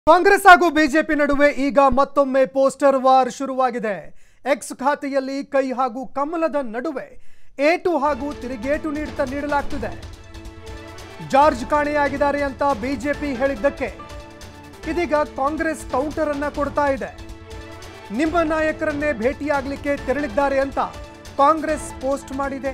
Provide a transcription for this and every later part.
ಕಾಂಗ್ರೆಸ್ ಹಾಗೂ ಬಿಜೆಪಿ ನಡುವೆ ಈಗ ಮತ್ತೊಮ್ಮೆ ಪೋಸ್ಟರ್ ವಾರ್ ಶುರುವಾಗಿದೆ ಎಕ್ಸ್ ಖಾತೆಯಲ್ಲಿ ಕೈ ಹಾಗೂ ಕಮಲದ ನಡುವೆ ಏಟು ಹಾಗೂ ತಿರುಗೇಟು ನೀಡ್ತಾ ನೀಡಲಾಗ್ತಿದೆ ಜಾರ್ಜ್ ಕಾಣೆಯಾಗಿದ್ದಾರೆ ಅಂತ ಬಿಜೆಪಿ ಹೇಳಿದ್ದಕ್ಕೆ ಇದೀಗ ಕಾಂಗ್ರೆಸ್ ಕೌಂಟರ್ ಅನ್ನ ಕೊಡ್ತಾ ಇದೆ ನಿಮ್ಮ ನಾಯಕರನ್ನೇ ಭೇಟಿಯಾಗಲಿಕ್ಕೆ ತೆರಳಿದ್ದಾರೆ ಅಂತ ಕಾಂಗ್ರೆಸ್ ಪೋಸ್ಟ್ ಮಾಡಿದೆ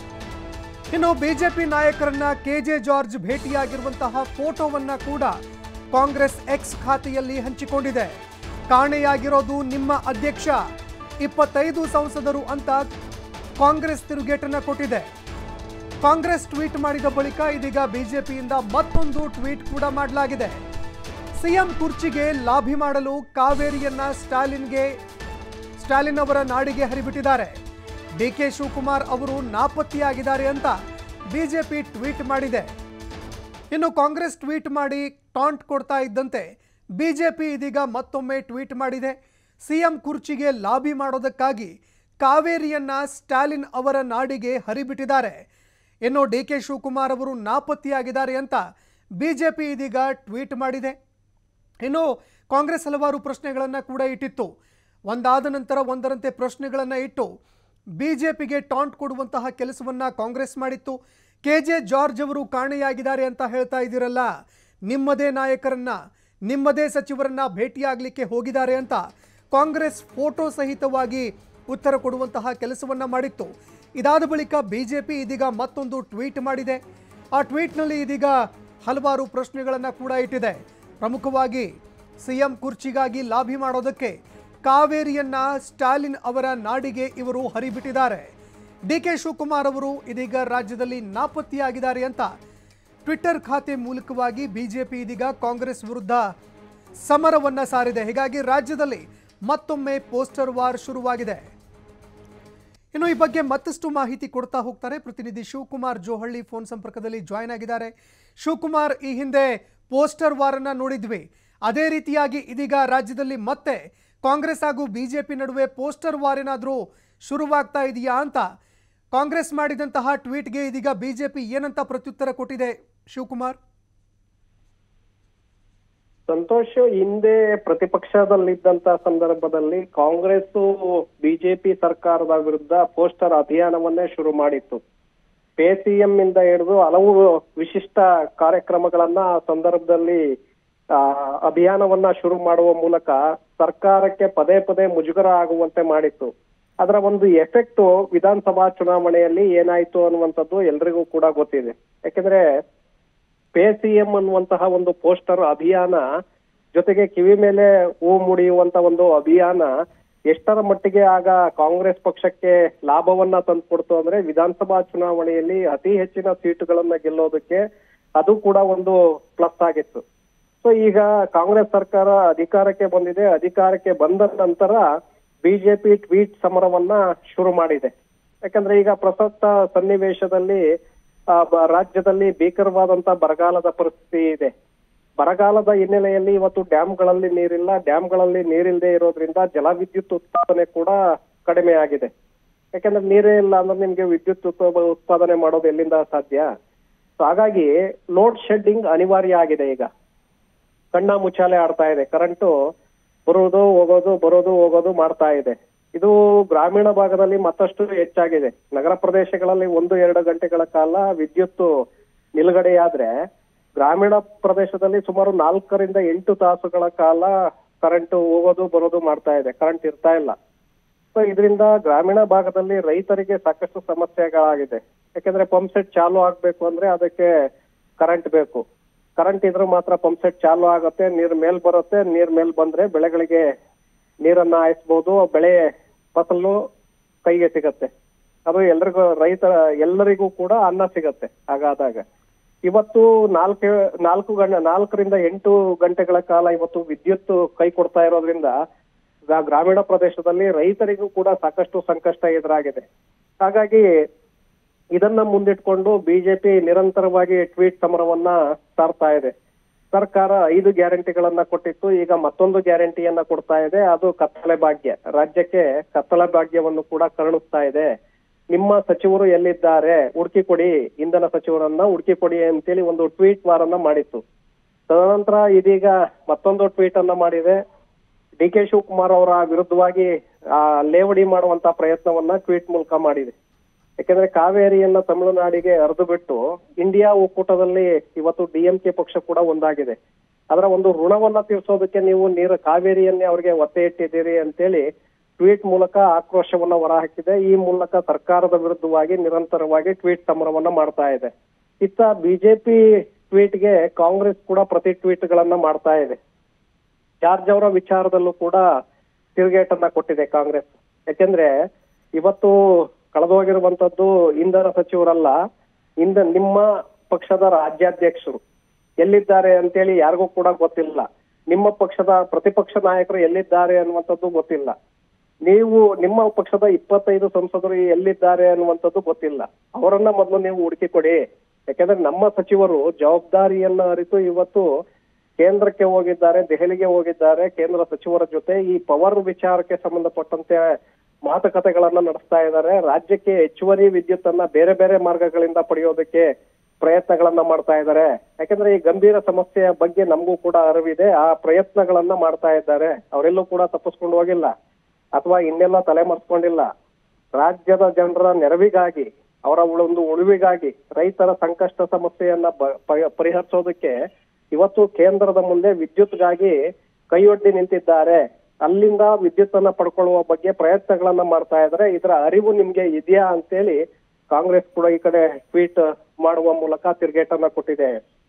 ಇನ್ನು ಬಿಜೆಪಿ ನಾಯಕರನ್ನ ಕೆಜೆ ಜಾರ್ಜ್ ಭೇಟಿಯಾಗಿರುವಂತಹ ಫೋಟೋವನ್ನ ಕೂಡ ಕಾಂಗ್ರೆಸ್ ಎಕ್ಸ್ ಖಾತೆಯಲ್ಲಿ ಹಂಚಿಕೊಂಡಿದೆ ಕಾಣೆಯಾಗಿರೋದು ನಿಮ್ಮ ಅಧ್ಯಕ್ಷ ಇಪ್ಪತ್ತೈದು ಸಂಸದರು ಅಂತ ಕಾಂಗ್ರೆಸ್ ತಿರುಗೇಟನ್ನ ಕೊಟ್ಟಿದೆ ಕಾಂಗ್ರೆಸ್ ಟ್ವೀಟ್ ಮಾಡಿದ ಬಳಿಕ ಇದೀಗ ಬಿಜೆಪಿಯಿಂದ ಮತ್ತೊಂದು ಟ್ವೀಟ್ ಕೂಡ ಮಾಡಲಾಗಿದೆ ಸಿಎಂ ಕುರ್ಚಿಗೆ ಲಾಭಿ ಮಾಡಲು ಕಾವೇರಿಯನ್ನ ಸ್ಟಾಲಿನ್ಗೆ ಸ್ಟಾಲಿನ್ ಅವರ ನಾಡಿಗೆ ಹರಿಬಿಟ್ಟಿದ್ದಾರೆ ಡಿಕೆ ಶಿವಕುಮಾರ್ ಅವರು ನಾಪತ್ತೆಯಾಗಿದ್ದಾರೆ ಅಂತ ಬಿಜೆಪಿ ಟ್ವೀಟ್ ಮಾಡಿದೆ ಇನ್ನು ಕಾಂಗ್ರೆಸ್ ಟ್ವೀಟ್ ಮಾಡಿ ಟಾಂಟ್ ಕೊಡ್ತಾ ಇದ್ದಂತೆ ಬಿಜೆಪಿ ಇದೀಗ ಮತ್ತೊಮ್ಮೆ ಟ್ವೀಟ್ ಮಾಡಿದೆ ಸಿಎಂ ಕುರ್ಚಿಗೆ ಲಾಬಿ ಮಾಡೋದಕ್ಕಾಗಿ ಕಾವೇರಿಯನ್ನ ಸ್ಟಾಲಿನ್ ಅವರ ನಾಡಿಗೆ ಹರಿಬಿಟ್ಟಿದ್ದಾರೆ ಇನ್ನು ಡಿ ಕೆ ಶಿವಕುಮಾರ್ ಅವರು ನಾಪತ್ತೆಯಾಗಿದ್ದಾರೆ ಅಂತ ಬಿಜೆಪಿ ಇದೀಗ ಟ್ವೀಟ್ ಮಾಡಿದೆ ಇನ್ನು ಕಾಂಗ್ರೆಸ್ ಹಲವಾರು ಪ್ರಶ್ನೆಗಳನ್ನು ಕೂಡ ಇಟ್ಟಿತ್ತು ಒಂದಾದ ನಂತರ ಒಂದರಂತೆ ಪ್ರಶ್ನೆಗಳನ್ನು ಇಟ್ಟು ಬಿಜೆಪಿಗೆ ಟಾಂಟ್ ಕೊಡುವಂತಹ ಕೆಲಸವನ್ನ ಕಾಂಗ್ರೆಸ್ ಮಾಡಿತ್ತು ಕೆ ಜೆ ಜಾರ್ಜ್ ಅವರು ಕಾಣೆಯಾಗಿದ್ದಾರೆ ಅಂತ ಹೇಳ್ತಾ ಇದ್ದೀರಲ್ಲ ನಿಮ್ಮದೇ ನಾಯಕರನ್ನ ನಿಮ್ಮದೇ ಸಚಿವರನ್ನ ಭೇಟಿಯಾಗಲಿಕ್ಕೆ ಹೋಗಿದ್ದಾರೆ ಅಂತ ಕಾಂಗ್ರೆಸ್ ಫೋಟೋ ಸಹಿತವಾಗಿ ಉತ್ತರ ಕೊಡುವಂತಹ ಕೆಲಸವನ್ನ ಮಾಡಿತ್ತು ಇದಾದ ಬಳಿಕ ಬಿಜೆಪಿ ಇದೀಗ ಮತ್ತೊಂದು ಟ್ವೀಟ್ ಮಾಡಿದೆ ಆ ಟ್ವೀಟ್ನಲ್ಲಿ ಇದೀಗ ಹಲವಾರು ಪ್ರಶ್ನೆಗಳನ್ನು ಕೂಡ ಇಟ್ಟಿದೆ ಪ್ರಮುಖವಾಗಿ ಸಿಎಂ ಕುರ್ಚಿಗಾಗಿ ಲಾಭಿ ಮಾಡೋದಕ್ಕೆ ಕಾವೇರಿಯನ್ನ ಸ್ಟಾಲಿನ್ ಅವರ ನಾಡಿಗೆ ಇವರು ಹರಿಬಿಟ್ಟಿದ್ದಾರೆ ಡಿ ಕೆ ಶಿವಕುಮಾರ್ ಅವರು ಇದೀಗ ರಾಜ್ಯದಲ್ಲಿ ನಾಪತ್ತೆಯಾಗಿದ್ದಾರೆ ಅಂತ ಟ್ವಿಟ್ಟರ್ ಖಾತೆ ಮೂಲಕವಾಗಿ ಬಿಜೆಪಿ ಇದೀಗ ಕಾಂಗ್ರೆಸ್ ವಿರುದ್ಧ ಸಮರವನ್ನ ಸಾರಿದೆ ಹೀಗಾಗಿ ರಾಜ್ಯದಲ್ಲಿ ಮತ್ತೊಮ್ಮೆ ಪೋಸ್ಟರ್ ವಾರ್ ಶುರುವಾಗಿದೆ ಇನ್ನು ಈ ಬಗ್ಗೆ ಮತ್ತಷ್ಟು ಮಾಹಿತಿ ಕೊಡ್ತಾ ಹೋಗ್ತಾರೆ ಪ್ರತಿನಿಧಿ ಶಿವಕುಮಾರ್ ಜೋಹಳ್ಳಿ ಫೋನ್ ಸಂಪರ್ಕದಲ್ಲಿ ಜಾಯ್ನ್ ಆಗಿದ್ದಾರೆ ಶಿವಕುಮಾರ್ ಈ ಹಿಂದೆ ಪೋಸ್ಟರ್ ವಾರನ್ನ ನೋಡಿದ್ವಿ ಅದೇ ರೀತಿಯಾಗಿ ಇದೀಗ ರಾಜ್ಯದಲ್ಲಿ ಮತ್ತೆ ಕಾಂಗ್ರೆಸ್ ಹಾಗೂ ಬಿಜೆಪಿ ನಡುವೆ ಪೋಸ್ಟರ್ ವಾರ್ ಏನಾದರೂ ಶುರುವಾಗ್ತಾ ಇದೆಯಾ ಅಂತ ಕಾಂಗ್ರೆಸ್ ಮಾಡಿದಂತಹ ಟ್ವೀಟ್ಗೆ ಇದೀಗ ಬಿಜೆಪಿ ಏನಂತ ಪ್ರತ್ಯುತ್ತರ ಕೊಟ್ಟಿದೆ ಶಿವಕುಮಾರ್ ಸಂತೋಷ್ ಹಿಂದೆ ಪ್ರತಿಪಕ್ಷದಲ್ಲಿದ್ದಂತ ಸಂದರ್ಭದಲ್ಲಿ ಕಾಂಗ್ರೆಸ್ ಬಿಜೆಪಿ ಸರ್ಕಾರದ ವಿರುದ್ಧ ಪೋಸ್ಟರ್ ಅಭಿಯಾನವನ್ನೇ ಶುರು ಮಾಡಿತ್ತು ಪೇ ಸಿಎಂ ಇಂದ ಹಿಡಿದು ಹಲವು ವಿಶಿಷ್ಟ ಕಾರ್ಯಕ್ರಮಗಳನ್ನ ಆ ಸಂದರ್ಭದಲ್ಲಿ ಆ, ಅಭಿಯಾನವನ್ನ ಶುರು ಮಾಡುವ ಮೂಲಕ ಸರ್ಕಾರಕ್ಕೆ ಪದೇ ಪದೇ ಮುಜುಗರ ಆಗುವಂತೆ ಮಾಡಿತ್ತು ಅದರ ಒಂದು ಎಫೆಕ್ಟ್ ವಿಧಾನಸಭಾ ಚುನಾವಣೆಯಲ್ಲಿ ಏನಾಯ್ತು ಅನ್ನುವಂಥದ್ದು ಎಲ್ರಿಗೂ ಕೂಡ ಗೊತ್ತಿದೆ ಯಾಕೆಂದ್ರೆ ಪೇ ಸಿಎಂ ಅನ್ನುವಂತಹ ಒಂದು ಪೋಸ್ಟರ್ ಅಭಿಯಾನ ಜೊತೆಗೆ ಕಿವಿ ಮೇಲೆ ಹೂ ಮುಡಿಯುವಂತ ಒಂದು ಅಭಿಯಾನ ಎಷ್ಟರ ಮಟ್ಟಿಗೆ ಆಗ ಕಾಂಗ್ರೆಸ್ ಪಕ್ಷಕ್ಕೆ ಲಾಭವನ್ನ ತಂದ್ಕೊಡ್ತು ಅಂದ್ರೆ ವಿಧಾನಸಭಾ ಚುನಾವಣೆಯಲ್ಲಿ ಅತಿ ಹೆಚ್ಚಿನ ಸೀಟುಗಳನ್ನ ಗೆಲ್ಲೋದಕ್ಕೆ ಅದು ಕೂಡ ಒಂದು ಪ್ಲಸ್ ಆಗಿತ್ತು ಸೊ ಈಗ ಕಾಂಗ್ರೆಸ್ ಸರ್ಕಾರ ಅಧಿಕಾರಕ್ಕೆ ಬಂದಿದೆ ಅಧಿಕಾರಕ್ಕೆ ಬಂದ ನಂತರ ಬಿಜೆಪಿ ಟ್ವೀಟ್ ಸಮರವನ್ನ ಶುರು ಮಾಡಿದೆ ಯಾಕಂದ್ರೆ ಈಗ ಪ್ರಸಕ್ತ ಸನ್ನಿವೇಶದಲ್ಲಿ ಆ, ಬ- ರಾಜ್ಯದಲ್ಲಿ ಭೀಕರವಾದಂತ ಬರಗಾಲದ ಪರಿಸ್ಥಿತಿ ಇದೆ ಬರಗಾಲದ ಹಿನ್ನೆಲೆಯಲ್ಲಿ ಇವತ್ತು ಡ್ಯಾಂಗಳಲ್ಲಿ ನೀರಿಲ್ಲ ಡ್ಯಾಂಗಳಲ್ಲಿ ನೀರಿಲ್ಲದೆ ಇರೋದ್ರಿಂದ ಜಲವಿದ್ಯುತ್ ಉತ್ಪಾದನೆ ಕೂಡ ಕಡಿಮೆ ಆಗಿದೆ ಯಾಕಂದ್ರೆ ನೀರೇ ಇಲ್ಲ ಅಂದ್ರೆ ನಿಮ್ಗೆ ವಿದ್ಯುತ್ ಉತ್ಪ- ಉತ್ಪಾದನೆ ಮಾಡೋದು ಎಲ್ಲಿಂದ ಸಾಧ್ಯ ಸೊ ಹಾಗಾಗಿ ಲೋಡ್ ಶೆಡ್ಡಿಂಗ್ ಅನಿವಾರ್ಯ ಆಗಿದೆ ಈಗ ಕಣ್ಣ ಮುಚ್ಚಾಲೆ ಆಡ್ತಾ ಇದೆ ಕರೆಂಟು ಬರೋದು ಹೋಗೋದು ಬರೋದು ಹೋಗೋದು ಮಾಡ್ತಾ ಇದೆ ಇದು ಗ್ರಾಮೀಣ ಭಾಗದಲ್ಲಿ ಮತ್ತಷ್ಟು ಹೆಚ್ಚಾಗಿದೆ ನಗರ ಪ್ರದೇಶಗಳಲ್ಲಿ ಒಂದು ಎರಡು ಗಂಟೆಗಳ ಕಾಲ ವಿದ್ಯುತ್ ನಿಲುಗಡೆಯಾದ್ರೆ ಗ್ರಾಮೀಣ ಪ್ರದೇಶದಲ್ಲಿ ಸುಮಾರು ನಾಲ್ಕರಿಂದ ಎಂಟು ತಾಸುಗಳ ಕಾಲ ಕರೆಂಟ್ ಹೋಗೋದು ಬರೋದು ಮಾಡ್ತಾ ಇದೆ ಕರೆಂಟ್ ಇರ್ತಾ ಇಲ್ಲ ಸೊ ಇದರಿಂದ ಗ್ರಾಮೀಣ ಭಾಗದಲ್ಲಿ ರೈತರಿಗೆ ಸಾಕಷ್ಟು ಸಮಸ್ಯೆಗಳಾಗಿದೆ ಯಾಕಂದ್ರೆ ಪಂಪ್ ಸೆಟ್ ಚಾಲು ಆಗ್ಬೇಕು ಅಂದ್ರೆ ಅದಕ್ಕೆ ಕರೆಂಟ್ ಬೇಕು ಕರೆಂಟ್ ಇದ್ರೆ ಮಾತ್ರ ಪಂಪ್ ಸೆಟ್ ಚಾಲು ಆಗುತ್ತೆ ನೀರ್ ಮೇಲ್ ಬರುತ್ತೆ ನೀರ್ ಮೇಲ್ ಬಂದ್ರೆ ಬೆಳೆಗಳಿಗೆ ನೀರನ್ನ ಹಾಯಿಸ್ಬೋದು ಬೆಳೆ ಫಸಲು ಕೈಗೆ ಸಿಗತ್ತೆ ಅದು ಎಲ್ರಿಗೂ ರೈತ ಎಲ್ಲರಿಗೂ ಕೂಡ ಅನ್ನ ಸಿಗತ್ತೆ ಹಾಗಾದಾಗ ಇವತ್ತು ನಾಲ್ಕು ನಾಲ್ಕು ಗಂಟೆ ನಾಲ್ಕರಿಂದ ಎಂಟು ಗಂಟೆಗಳ ಕಾಲ ಇವತ್ತು ವಿದ್ಯುತ್ ಕೈ ಕೊಡ್ತಾ ಇರೋದ್ರಿಂದ ಗ- ಗ್ರಾಮೀಣ ಪ್ರದೇಶದಲ್ಲಿ ರೈತರಿಗೂ ಕೂಡ ಸಾಕಷ್ಟು ಸಂಕಷ್ಟ ಎದುರಾಗಿದೆ ಹಾಗಾಗಿ ಇದನ್ನ ಮುಂದಿಟ್ಕೊಂಡು ಬಿಜೆಪಿ ನಿರಂತರವಾಗಿ ಟ್ವೀಟ್ ಸಮರವನ್ನ ಸಾರ್ತಾ ಇದೆ ಸರ್ಕಾರ ಐದು ಗ್ಯಾರಂಟಿಗಳನ್ನ ಕೊಟ್ಟಿತ್ತು ಈಗ ಮತ್ತೊಂದು ಗ್ಯಾರಂಟಿಯನ್ನ ಕೊಡ್ತಾ ಇದೆ ಅದು ಕತ್ತಲೆ ಭಾಗ್ಯ ರಾಜ್ಯಕ್ಕೆ ಕತ್ತಲೆ ಭಾಗ್ಯವನ್ನು ಕೂಡ ಕರುಣಿಸ್ತಾ ಇದೆ ನಿಮ್ಮ ಸಚಿವರು ಎಲ್ಲಿದ್ದಾರೆ ಹುಡುಕಿ ಕೊಡಿ ಇಂಧನ ಸಚಿವರನ್ನ ಹುಡುಕಿ ಕೊಡಿ ಅಂತೇಳಿ ಒಂದು ಟ್ವೀಟ್ ವಾರನ್ನ ಮಾಡಿತ್ತು ತದನಂತರ ಇದೀಗ ಮತ್ತೊಂದು ಟ್ವೀಟ್ ಅನ್ನ ಮಾಡಿದೆ ಡಿ ಕೆ ಶಿವಕುಮಾರ್ ಅವರ ವಿರುದ್ಧವಾಗಿ ಆ, ಲೇವಡಿ ಮಾಡುವಂತ ಪ್ರಯತ್ನವನ್ನ ಟ್ವೀಟ್ ಮೂಲಕ ಮಾಡಿದೆ ಯಾಕಂದ್ರೆ ಕಾವೇರಿಯನ್ನ ತಮಿಳುನಾಡಿಗೆ ಹರಿದು ಬಿಟ್ಟು ಇಂಡಿಯಾ ಒಕ್ಕೂಟದಲ್ಲಿ ಇವತ್ತು ಡಿಎಂಕೆ ಪಕ್ಷ ಕೂಡ ಒಂದಾಗಿದೆ ಅದರ ಒಂದು ಋಣವನ್ನ ತೀರ್ಸೋದಕ್ಕೆ ನೀವು ನೀರು ಕಾವೇರಿಯನ್ನೇ ಅವರಿಗೆ ಒತ್ತೆ ಇಟ್ಟಿದ್ದೀರಿ ಅಂತೇಳಿ ಟ್ವೀಟ್ ಮೂಲಕ ಆಕ್ರೋಶವನ್ನ ಹೊರಹಾಕಿದೆ ಈ ಮೂಲಕ ಸರ್ಕಾರದ ವಿರುದ್ಧವಾಗಿ ನಿರಂತರವಾಗಿ ಟ್ವೀಟ್ ಸಮರವನ್ನ ಮಾಡ್ತಾ ಇದೆ ಇತ್ತ ಬಿಜೆಪಿ ಟ್ವೀಟ್ಗೆ ಕಾಂಗ್ರೆಸ್ ಕೂಡ ಪ್ರತಿ ಟ್ವೀಟ್ ಗಳನ್ನ ಮಾಡ್ತಾ ಇದೆ ಜಾರ್ಜ್ ಅವರ ವಿಚಾರದಲ್ಲೂ ಕೂಡ ತಿರುಗೇಟನ್ನ ಕೊಟ್ಟಿದೆ ಕಾಂಗ್ರೆಸ್ ಯಾಕೆಂದ್ರೆ ಇವತ್ತು ಕಳೆದೋಗಿರುವಂತದ್ದು ಇಂಧನ ಸಚಿವರಲ್ಲ ಇಂದ ನಿಮ್ಮ ಪಕ್ಷದ ರಾಜ್ಯಾಧ್ಯಕ್ಷರು ಎಲ್ಲಿದ್ದಾರೆ ಅಂತೇಳಿ ಯಾರಿಗೂ ಕೂಡ ಗೊತ್ತಿಲ್ಲ ನಿಮ್ಮ ಪಕ್ಷದ ಪ್ರತಿಪಕ್ಷ ನಾಯಕರು ಎಲ್ಲಿದ್ದಾರೆ ಅನ್ನುವಂಥದ್ದು ಗೊತ್ತಿಲ್ಲ ನೀವು ನಿಮ್ಮ ಪಕ್ಷದ ಇಪ್ಪತ್ತೈದು ಸಂಸದರು ಎಲ್ಲಿದ್ದಾರೆ ಅನ್ನುವಂಥದ್ದು ಗೊತ್ತಿಲ್ಲ ಅವರನ್ನ ಮೊದಲು ನೀವು ಹುಡುಕಿ ಕೊಡಿ ಯಾಕಂದ್ರೆ ನಮ್ಮ ಸಚಿವರು ಜವಾಬ್ದಾರಿಯನ್ನ ಅರಿತು ಇವತ್ತು ಕೇಂದ್ರಕ್ಕೆ ಹೋಗಿದ್ದಾರೆ ದೆಹಲಿಗೆ ಹೋಗಿದ್ದಾರೆ ಕೇಂದ್ರ ಸಚಿವರ ಜೊತೆ ಈ ಪವರ್ ವಿಚಾರಕ್ಕೆ ಸಂಬಂಧಪಟ್ಟಂತೆ ಮಾತುಕತೆಗಳನ್ನ ನಡೆಸ್ತಾ ಇದ್ದಾರೆ ರಾಜ್ಯಕ್ಕೆ ಹೆಚ್ಚುವರಿ ವಿದ್ಯುತ್ ಅನ್ನ ಬೇರೆ ಬೇರೆ ಮಾರ್ಗಗಳಿಂದ ಪಡೆಯೋದಕ್ಕೆ ಪ್ರಯತ್ನಗಳನ್ನ ಮಾಡ್ತಾ ಇದ್ದಾರೆ ಯಾಕಂದ್ರೆ ಈ ಗಂಭೀರ ಸಮಸ್ಯೆಯ ಬಗ್ಗೆ ನಮಗೂ ಕೂಡ ಅರಿವಿದೆ ಆ ಪ್ರಯತ್ನಗಳನ್ನ ಮಾಡ್ತಾ ಇದ್ದಾರೆ ಅವರೆಲ್ಲೂ ಕೂಡ ತಪ್ಪಿಸ್ಕೊಂಡು ಹೋಗಿಲ್ಲ ಅಥವಾ ಇನ್ನೆಲ್ಲ ತಲೆಮರೆಸ್ಕೊಂಡಿಲ್ಲ ರಾಜ್ಯದ ಜನರ ನೆರವಿಗಾಗಿ ಅವರ ಒಂದು ಉಳಿವಿಗಾಗಿ ರೈತರ ಸಂಕಷ್ಟ ಸಮಸ್ಯೆಯನ್ನ ಬ- ಪ- ಪರಿಹರಿಸೋದಕ್ಕೆ ಇವತ್ತು ಕೇಂದ್ರದ ಮುಂದೆ ವಿದ್ಯುತ್ಗಾಗಿ ಕೈಯೊಡ್ಡಿ ನಿಂತಿದ್ದಾರೆ ಅಲ್ಲಿಂದ ವಿದ್ಯುತ್ ಅನ್ನ ಪಡ್ಕೊಳ್ಳುವ ಬಗ್ಗೆ ಪ್ರಯತ್ನಗಳನ್ನ ಮಾಡ್ತಾ ಇದ್ದಾರೆ ಇದರ ಅರಿವು ನಿಮ್ಗೆ ಇದೆಯಾ ಅಂತೇಳಿ ಕಾಂಗ್ರೆಸ್ ಕೂಡ ಈ ಕಡೆ ಟ್ವೀಟ್ ಮಾಡುವ ಮೂಲಕ ತಿರುಗೇಟನ್ನ ಕೊಟ್ಟಿದೆ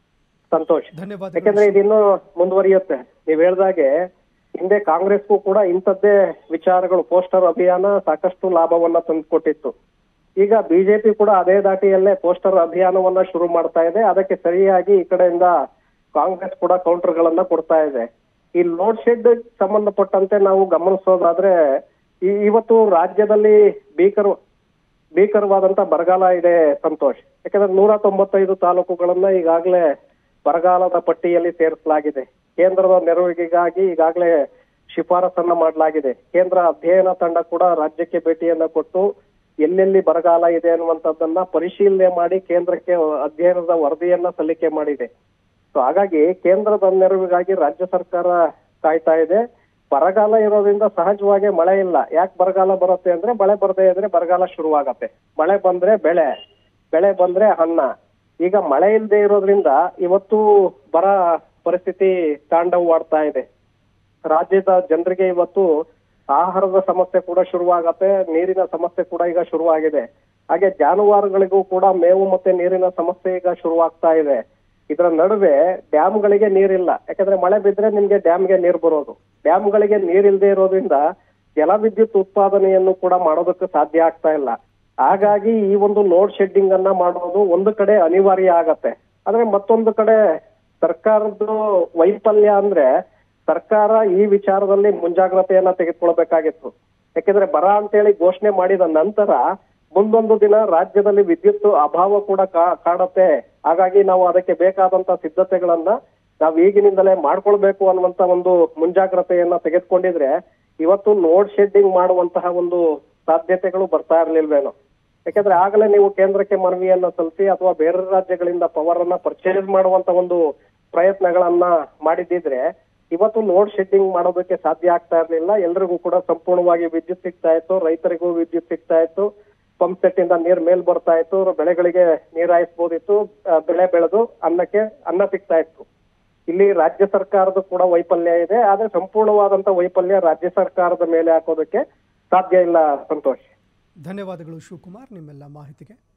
ಸಂತೋಷ್ ಧನ್ಯವಾದಗಳು ಯಾಕಂದ್ರೆ ಇದಿನ್ನೂ ಮುಂದುವರಿಯುತ್ತೆ ನೀವ್ ಹೇಳ್ದಾಗೆ ಹಿಂದೆ ಕಾಂಗ್ರೆಸ್ಗೂ ಕೂಡ ಇಂಥದ್ದೇ ವಿಚಾರಗಳು ಪೋಸ್ಟರ್ ಅಭಿಯಾನ ಸಾಕಷ್ಟು ಲಾಭವನ್ನ ತಂದುಕೊಟ್ಟಿತ್ತು ಈಗ ಬಿಜೆಪಿ ಕೂಡ ಅದೇ ದಾಟಿಯಲ್ಲೇ ಪೋಸ್ಟರ್ ಅಭಿಯಾನವನ್ನ ಶುರು ಮಾಡ್ತಾ ಇದೆ ಅದಕ್ಕೆ ಸರಿಯಾಗಿ ಈ ಕಡೆಯಿಂದ ಕಾಂಗ್ರೆಸ್ ಕೂಡ ಕೌಂಟರ್ ಗಳನ್ನ ಕೊಡ್ತಾ ಇದೆ ಈ ಲೋಡ್ ಶೆಡ್ ಸಂಬಂಧಪಟ್ಟಂತೆ ನಾವು ಗಮನಿಸೋದಾದ್ರೆ ಈ- ಇವತ್ತು ರಾಜ್ಯದಲ್ಲಿ ಭೀಕರ ಭೀಕರವಾದಂತ ಬರಗಾಲ ಇದೆ ಸಂತೋಷ್ ಯಾಕಂದ್ರೆ ನೂರ ತೊಂಬತ್ತೈದು ತಾಲೂಕುಗಳನ್ನ ಈಗಾಗಲೇ ಬರಗಾಲದ ಪಟ್ಟಿಯಲ್ಲಿ ಸೇರಿಸಲಾಗಿದೆ ಕೇಂದ್ರದ ನೆರವಿಗಾಗಿ ಈಗಾಗಲೇ ಶಿಫಾರಸನ್ನ ಮಾಡಲಾಗಿದೆ ಕೇಂದ್ರ ಅಧ್ಯಯನ ತಂಡ ಕೂಡ ರಾಜ್ಯಕ್ಕೆ ಭೇಟಿಯನ್ನ ಕೊಟ್ಟು ಎಲ್ಲೆಲ್ಲಿ ಬರಗಾಲ ಇದೆ ಅನ್ನುವಂಥದ್ದನ್ನ ಪರಿಶೀಲನೆ ಮಾಡಿ ಕೇಂದ್ರಕ್ಕೆ ಅಧ್ಯಯನದ ವರದಿಯನ್ನ ಸಲ್ಲಿಕೆ ಮಾಡಿದೆ ಸೊ ಹಾಗಾಗಿ ಕೇಂದ್ರದ ನೆರವಿಗಾಗಿ ರಾಜ್ಯ ಸರ್ಕಾರ ಕಾಯ್ತಾ ಇದೆ ಬರಗಾಲ ಇರೋದ್ರಿಂದ ಸಹಜವಾಗಿ ಮಳೆ ಇಲ್ಲ ಯಾಕೆ ಬರಗಾಲ ಬರುತ್ತೆ ಅಂದ್ರೆ ಮಳೆ ಬರದೇ ಇದ್ರೆ ಬರಗಾಲ ಶುರುವಾಗತ್ತೆ ಮಳೆ ಬಂದ್ರೆ ಬೆಳೆ ಬೆಳೆ ಬಂದ್ರೆ ಅನ್ನ ಈಗ ಮಳೆ ಇಲ್ಲದೆ ಇರೋದ್ರಿಂದ ಇವತ್ತು ಬರ ಪರಿಸ್ಥಿತಿ ತಾಂಡವವಾಡ್ತಾ ಇದೆ ರಾಜ್ಯದ ಜನರಿಗೆ ಇವತ್ತು ಆಹಾರದ ಸಮಸ್ಯೆ ಕೂಡ ಶುರುವಾಗತ್ತೆ ನೀರಿನ ಸಮಸ್ಯೆ ಕೂಡ ಈಗ ಶುರುವಾಗಿದೆ ಹಾಗೆ ಜಾನುವಾರುಗಳಿಗೂ ಕೂಡ ಮೇವು ಮತ್ತೆ ನೀರಿನ ಸಮಸ್ಯೆ ಈಗ ಶುರುವಾಗ್ತಾ ಇದೆ ಇದರ ನಡುವೆ ಡ್ಯಾಮ್ಗಳಿಗೆ ನೀರಿಲ್ಲ ಯಾಕಂದ್ರೆ ಮಳೆ ಬಿದ್ರೆ ನಿಮ್ಗೆ ಡ್ಯಾಮ್ಗೆ ನೀರ್ ಬರೋದು ಡ್ಯಾಮ್ಗಳಿಗೆ ನೀರಿಲ್ಲದೆ ಇರೋದ್ರಿಂದ ಜಲವಿದ್ಯುತ್ ಉತ್ಪಾದನೆಯನ್ನು ಕೂಡ ಮಾಡೋದಕ್ಕೆ ಸಾಧ್ಯ ಆಗ್ತಾ ಇಲ್ಲ ಹಾಗಾಗಿ ಈ ಒಂದು ಲೋಡ್ ಶೆಡ್ಡಿಂಗ್ ಅನ್ನ ಮಾಡೋದು ಒಂದು ಕಡೆ ಅನಿವಾರ್ಯ ಆಗತ್ತೆ ಆದ್ರೆ ಮತ್ತೊಂದು ಕಡೆ ಸರ್ಕಾರದ ವೈಫಲ್ಯ ಅಂದ್ರೆ ಸರ್ಕಾರ ಈ ವಿಚಾರದಲ್ಲಿ ಮುಂಜಾಗ್ರತೆಯನ್ನ ತೆಗೆದುಕೊಳ್ಬೇಕಾಗಿತ್ತು ಯಾಕೆಂದ್ರೆ ಬರ ಅಂತೇಳಿ ಘೋಷಣೆ ಮಾಡಿದ ನಂತರ ಮುಂದೊಂದು ದಿನ ರಾಜ್ಯದಲ್ಲಿ ವಿದ್ಯುತ್ ಅಭಾವ ಕೂಡ ಕಾ- ಕಾಡತ್ತೆ ಹಾಗಾಗಿ ನಾವು ಅದಕ್ಕೆ ಬೇಕಾದಂತ ಸಿದ್ಧತೆಗಳನ್ನ ನಾವು ಈಗಿನಿಂದಲೇ ಮಾಡ್ಕೊಳ್ಬೇಕು ಅನ್ನುವಂತ ಒಂದು ಮುಂಜಾಗ್ರತೆಯನ್ನ ತೆಗೆದುಕೊಂಡಿದ್ರೆ ಇವತ್ತು ಲೋಡ್ ಶೆಡ್ಡಿಂಗ್ ಮಾಡುವಂತಹ ಒಂದು ಸಾಧ್ಯತೆಗಳು ಬರ್ತಾ ಇರ್ಲಿಲ್ವೇನೋ ಯಾಕಂದ್ರೆ ಆಗಲೇ ನೀವು ಕೇಂದ್ರಕ್ಕೆ ಮನವಿಯನ್ನ ಸಲ್ಲಿಸಿ ಅಥವಾ ಬೇರೆ ರಾಜ್ಯಗಳಿಂದ ಪವರ್ ಅನ್ನ ಪರ್ಚೇಸ್ ಮಾಡುವಂತ ಒಂದು ಪ್ರಯತ್ನಗಳನ್ನ ಮಾಡಿದ್ದಿದ್ರೆ ಇವತ್ತು ಲೋಡ್ ಶೆಡ್ಡಿಂಗ್ ಮಾಡೋದಕ್ಕೆ ಸಾಧ್ಯ ಆಗ್ತಾ ಇರ್ಲಿಲ್ಲ ಎಲ್ರಿಗೂ ಕೂಡ ಸಂಪೂರ್ಣವಾಗಿ ವಿದ್ಯುತ್ ಸಿಗ್ತಾ ಇತ್ತು ರೈತರಿಗೂ ವಿದ್ಯುತ್ ಸಿಗ್ತಾ ಇತ್ತು ಪಂಪ್ ಸೆಟ್ ಇಂದ ನೀರ್ ಮೇಲ್ ಬರ್ತಾ ಇತ್ತು ಬೆಳೆಗಳಿಗೆ ನೀರ್ ಹಾಯಿಸ್ಬೋದಿತ್ತು ಆ, ಬೆಳೆ ಬೆಳೆದು ಅನ್ನಕ್ಕೆ ಅನ್ನ ಸಿಗ್ತಾ ಇತ್ತು ಇಲ್ಲಿ ರಾಜ್ಯ ಸರ್ಕಾರದ ಕೂಡ ವೈಫಲ್ಯ ಇದೆ ಆದ್ರೆ ಸಂಪೂರ್ಣವಾದಂತ ವೈಫಲ್ಯ ರಾಜ್ಯ ಸರ್ಕಾರದ ಮೇಲೆ ಹಾಕೋದಕ್ಕೆ ಸಾಧ್ಯ ಇಲ್ಲ ಸಂತೋಷ್ ಧನ್ಯವಾದಗಳು ಶಿವಕುಮಾರ್ ನಿಮ್ಮೆಲ್ಲ ಮಾಹಿತಿಗೆ